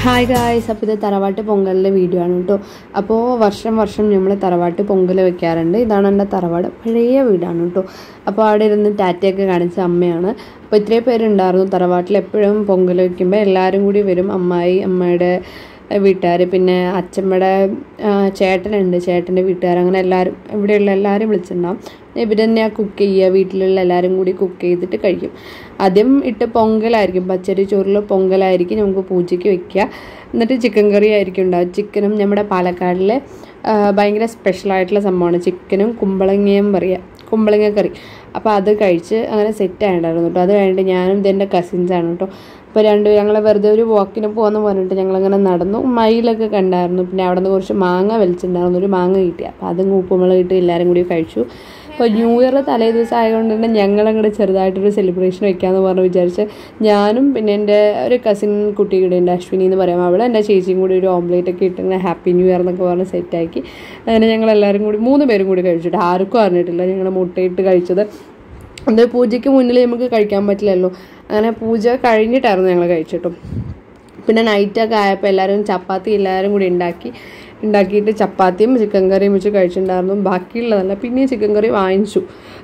hi guys അപ്പോൾ ഇത് തറവാട്ട് പൊങ്കലിൻ്റെ വീഡിയോ ആണ് കേട്ടോ അപ്പോൾ വർഷം വർഷം നമ്മൾ തറവാട്ട് പൊങ്കൽ വെക്കാറുണ്ട് ഇതാണ് എൻ്റെ തറവാട് പഴയ വീടാണ് കേട്ടോ അപ്പോൾ അവിടെ ഇരുന്ന് ടാറ്റയൊക്കെ കാണിച്ച അമ്മയാണ് അപ്പോൾ ഇത്രയും പേരുണ്ടായിരുന്നു തറവാട്ടിൽ എപ്പോഴും പൊങ്കൽ വയ്ക്കുമ്പോൾ എല്ലാവരും കൂടി വരും അമ്മായി അമ്മയുടെ വീട്ടുകാർ പിന്നെ അച്ഛമ്മയുടെ ആ, ചേട്ടനുണ്ട് ചേട്ടൻ്റെ വീട്ടുകാർ അങ്ങനെ എല്ലാവരും ഇവിടെയുള്ള എല്ലാവരും വിളിച്ചിട്ടുണ്ടാവും ഇവർ തന്നെയാണ് കുക്ക് ചെയ്യുക വീട്ടിലുള്ള എല്ലാവരും കൂടി കുക്ക് ചെയ്തിട്ട് കഴിക്കും ആദ്യം ഇട്ട് പൊങ്കലായിരിക്കും പച്ചരി ചോറിൽ പൊങ്കലായിരിക്കും നമുക്ക് പൂജയ്ക്ക് വെക്കുക എന്നിട്ട് ചിക്കൻ കറി ആയിരിക്കും ഉണ്ടാവും ചിക്കനും നമ്മുടെ പാലക്കാടിലെ ആ, ഭയങ്കര സ്പെഷ്യലായിട്ടുള്ള സംഭവമാണ് ചിക്കനും കുമ്പളങ്ങയും പറയുക കുമ്പളങ്ങ കറി അപ്പോൾ അത് കഴിച്ച് അങ്ങനെ സെറ്റ് ആയിട്ടുണ്ടായിരുന്നു കേട്ടോ അത് കഴിഞ്ഞിട്ട് ഞാനും ഇതെൻ്റെ കസിൻസാണ് കേട്ടോ അപ്പോൾ രണ്ട് ഞങ്ങൾ വെറുതെ ഒരു വാക്കിന് പോകുന്ന പറഞ്ഞിട്ട് ഞങ്ങളങ്ങനെ നടന്നു മയിലൊക്കെ കണ്ടായിരുന്നു പിന്നെ അവിടെ നിന്ന് കുറച്ച് മാങ്ങ വലിച്ചിട്ടുണ്ടായിരുന്നു ഒരു മാങ്ങ കിട്ടി അപ്പോൾ അതും ഉപ്പുമുളക് ഇട്ട് എല്ലാവരും കൂടി കഴിച്ചു അപ്പോൾ ന്യൂ ഇയർ തലേ ദിവസം ആയതുകൊണ്ട് തന്നെ ഞങ്ങളങ്ങോട്ട് ചെറുതായിട്ടൊരു സെലിബ്രേഷൻ വെക്കാമെന്ന് പറഞ്ഞ് വിചാരിച്ച് ഞാനും പിന്നെ എൻ്റെ ഒരു കസിൻ കുട്ടി കൂടെ ഉണ്ട് അശ്വിനി എന്ന് പറയാം അവൾ എൻ്റെ ചേച്ചിയും കൂടി ഒരു ഓംലേറ്റ് ഒക്കെ ഇട്ട് ഇങ്ങനെ ഹാപ്പി ന്യൂ ഇയർ എന്നൊക്കെ പറഞ്ഞ് സെറ്റാക്കി അങ്ങനെ ഞങ്ങൾ എല്ലാവരും കൂടി മൂന്ന് പേരും കൂടി കഴിച്ചിട്ട് ആർക്കും അറിഞ്ഞിട്ടില്ല ഞങ്ങൾ മുട്ടയിട്ട് കഴിച്ചത് അത് പൂജയ്ക്ക് മുന്നിൽ നമുക്ക് കഴിക്കാൻ പറ്റില്ലല്ലോ അങ്ങനെ പൂജ കഴിഞ്ഞിട്ടായിരുന്നു ഞങ്ങൾ കഴിച്ചിട്ടും പിന്നെ നൈറ്റൊക്കെ ആയപ്പോൾ എല്ലാവരും ചപ്പാത്തി എല്ലാവരും കൂടി ഉണ്ടാക്കി ഉണ്ടാക്കിയിട്ട് ചപ്പാത്തിയും ചിക്കൻ കറിയും വെച്ച് കഴിച്ചിട്ടുണ്ടായിരുന്നു ബാക്കിയുള്ളതല്ല പിന്നെയും ചിക്കൻ കറി വാങ്ങിച്ചു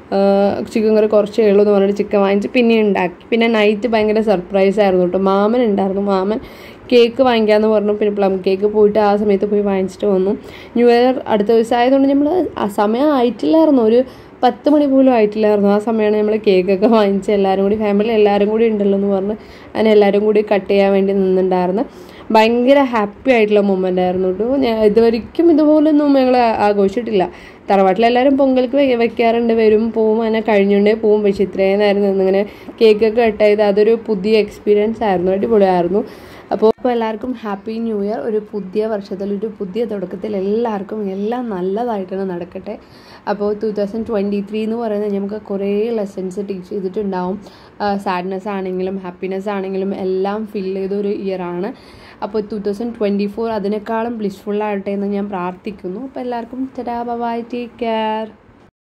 ചിക്കൻ കറി കുറച്ചേ ഉള്ളൂ എന്ന് പറഞ്ഞിട്ട് ചിക്കൻ വാങ്ങിച്ച് പിന്നെ ഉണ്ടാക്കി പിന്നെ നൈറ്റ് ഭയങ്കര സർപ്രൈസ് ആയിരുന്നു കേട്ടോ മാമൻ ഉണ്ടായിരുന്നു മാമൻ കേക്ക് വാങ്ങിക്കാമെന്ന് പറഞ്ഞു പിന്നെ പ്ലം കേക്ക് പോയിട്ട് ആ സമയത്ത് പോയി വാങ്ങിച്ചിട്ട് വന്നു ന്യൂ ഇയർ അടുത്ത ദിവസം ആയതുകൊണ്ട് നമ്മൾ ആ സമയം ആയിട്ടില്ലായിരുന്നു ഒരു പത്ത് മണി പോലും ആയിട്ടില്ലായിരുന്നു ആ സമയമാണ് നമ്മൾ കേക്കൊക്കെ വാങ്ങിച്ച് എല്ലാവരും കൂടി ഫാമിലി എല്ലാവരും കൂടി ഉണ്ടല്ലോ എന്ന് പറഞ്ഞ് അങ്ങനെ എല്ലാവരും കൂടി കട്ട് ചെയ്യാൻ വേണ്ടി നിന്നിട്ടുണ്ടായിരുന്നു ഭയങ്കര ഹാപ്പി ആയിട്ടുള്ള മൊമെൻ്റ് ആയിരുന്നു കേട്ടോ ഞാൻ ഇതുവരെയ്ക്കും ഇതുപോലൊന്നും ഞങ്ങൾ ആഘോഷിച്ചിട്ടില്ല തറവാട്ടിലെല്ലാവരും പൊങ്കൽക്ക് വെ- വെക്കാറുണ്ട് വരും പോവും അങ്ങനെ കഴിഞ്ഞുകൊണ്ടേ പോവും പക്ഷേ ഇത്രയും നേരം നിന്നിങ്ങനെ കേക്കൊക്കെ കട്ട് ചെയ്ത് അതൊരു പുതിയ എക്സ്പീരിയൻസ് ആയിരുന്നു അടിപൊളിയായിരുന്നു അപ്പോൾ അപ്പോൾ എല്ലാവർക്കും ഹാപ്പി ന്യൂ ഇയർ ഒരു പുതിയ വർഷത്തിൽ ഒരു പുതിയ തുടക്കത്തിൽ എല്ലാവർക്കും എല്ലാം നല്ലതായിട്ടാണ് നടക്കട്ടെ അപ്പോൾ ടു തൗസൻഡ് ട്വൻറ്റി ത്രീ എന്ന് പറയുന്നത് നമുക്ക് കുറേ ലെസൺസ് ടീച്ച് ചെയ്തിട്ടുണ്ടാവും സാഡ്നെസ് ആണെങ്കിലും ഹാപ്പിനെസ് ആണെങ്കിലും എല്ലാം ഫിൽ ചെയ്തൊരു ഇയർ ആണ് അപ്പോൾ ടു തൗസൻഡ് ട്വൻറ്റി ഫോർ അതിനേക്കാളും ബ്ലിസ്ഫുൾ ആകട്ടെ എന്ന് ഞാൻ പ്രാർത്ഥിക്കുന്നു അപ്പോൾ എല്ലാവർക്കും ചരാ ബൈ ടേക്ക് കെയർ